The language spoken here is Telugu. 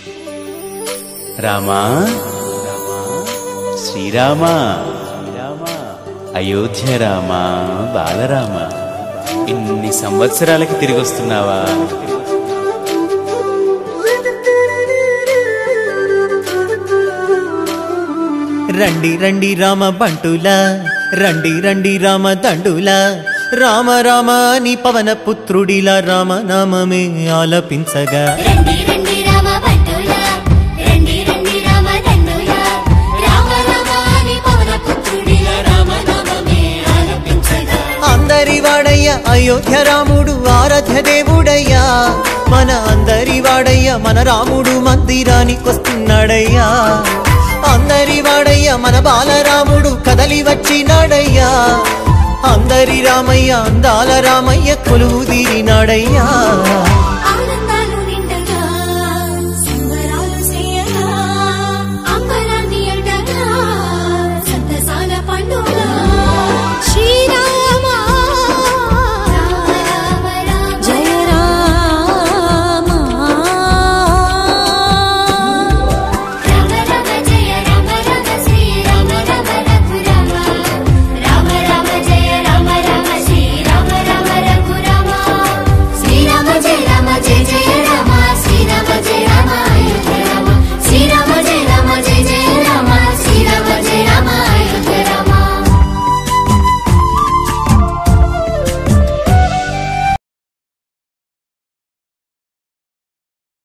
రామా శ్రీరామా అయోధ్య రామా బాలరామ ఇన్ని సంవత్సరాలకి తిరిగి వస్తున్నావా రండి రండి రామ బంటులా రండి రండి రామ దండులా రామ రామ అని పవన పుత్రుడిలా రామ నామమే ఆలపించగా రండి రండి రామ బంటులా రండి రండి రామ దండులా రామ రామ అని పవన పుత్రుడిలా రామ నామమే ఆలపించగా అందరి వాడయ్య అయోధ్య రాముడు ఆరాధ్య దేవుడయ్యా మన అందరి వాడయ్య మన రాముడు మందిరానికొస్తున్నాడయ్యా అందరి వాడయ్య మన బాలరాముడు కదలి వచ్చినాడయ్యా అందరి రామయ్య అందాల రామయ్య కొలువు తీరినాడయ్యా